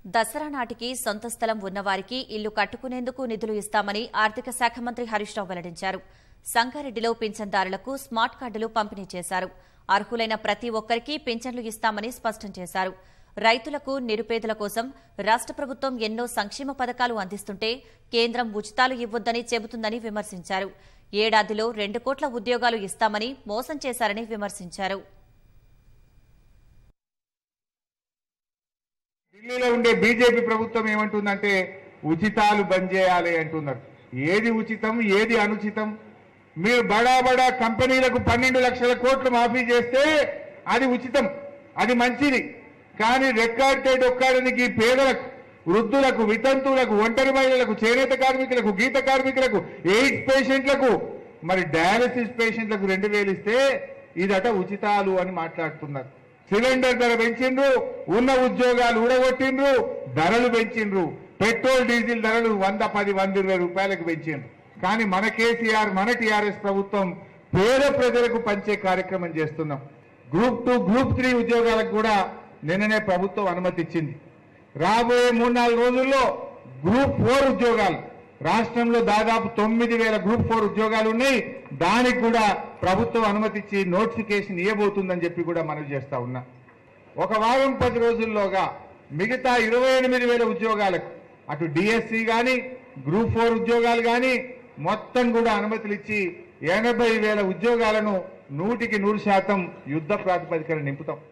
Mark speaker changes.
Speaker 1: దసరా నాటికి సొంత స్థలం ఉన్నవారికి ఇల్లు కట్టుకునేందుకు నిధులు ఇస్తామని ఆర్థిక శాఖ మంత్రి హరీష్ రావు వెల్లడించారు సంగారెడ్డిలో పింఛన్దారులకు స్మార్ట్ కార్డులు పంపిణీ చేశారు అర్హులైన ప్రతి ఒక్కరికి పింఛన్లు ఇస్తామని స్పష్టం చేశారు రైతులకు నిరుపేదల కోసం రాష్ట ప్రభుత్వం ఎన్నో సంక్షేమ పథకాలు అందిస్తుంటే కేంద్రం ఉచితాలు ఇవ్వొద్దని చెబుతుందని విమర్శించారు ఏడాదిలో రెండు కోట్ల ఉద్యోగాలు ఇస్తామని మోసం చేశారని విమర్శించారు
Speaker 2: ఢిల్లీలో ఉండే బీజేపీ ప్రభుత్వం ఏమంటుందంటే ఉచితాలు బంద్ చేయాలి అంటున్నారు ఏది ఉచితం ఏది అనుచితం మీరు బడా బడా కంపెనీలకు పన్నెండు లక్షల కోట్లు మాఫీ చేస్తే అది ఉచితం అది మంచిది కానీ రెక్కాడితే డొక్కాడనికి పేదలకు వృద్ధులకు వితంతువులకు ఒంటరి మహిళలకు చేనేత కార్మికులకు గీత కార్మికులకు ఎయిడ్స్ పేషెంట్లకు మరి డయాలసిస్ పేషెంట్లకు రెండు వేలు ఇస్తే ఇదట ఉచితాలు అని మాట్లాడుతున్నారు సిలిండర్ ధర పెంచిండ్రు ఉన్న ఉద్యోగాలు ఊడగొట్టిండ్రు ధరలు పెంచిండ్రు పెట్రోల్ డీజిల్ ధరలు వంద పది వంద ఇరవై రూపాయలకు పెంచిండ్రు కానీ మన కేసీఆర్ మన టీఆర్ఎస్ ప్రభుత్వం పేద ప్రజలకు పంచే కార్యక్రమం చేస్తున్నాం గ్రూప్ టూ గ్రూప్ త్రీ ఉద్యోగాలకు కూడా నిన్ననే ప్రభుత్వం అనుమతి ఇచ్చింది రాబోయే మూడు నాలుగు రోజుల్లో గ్రూప్ ఫోర్ ఉద్యోగాలు రాష్ట్రంలో దాదాపు తొమ్మిది వేల గ్రూప్ ఫోర్ ఉద్యోగాలు ఉన్నాయి దానికి కూడా ప్రభుత్వం అనుమతిచ్చి నోటిఫికేషన్ ఇవ్వబోతుందని చెప్పి కూడా మనవి చేస్తా ఉన్నా ఒక వారం పది రోజుల్లోగా మిగతా ఇరవై ఎనిమిది వేల ఉద్యోగాలకు అటు డిఎస్సి కానీ గ్రూప్ ఫోర్ ఉద్యోగాలు కానీ మొత్తం కూడా అనుమతులు ఇచ్చి ఎనభై వేల ఉద్యోగాలను నూటికి నూరు శాతం యుద్ధ ప్రాతిపదికన నింపుతాం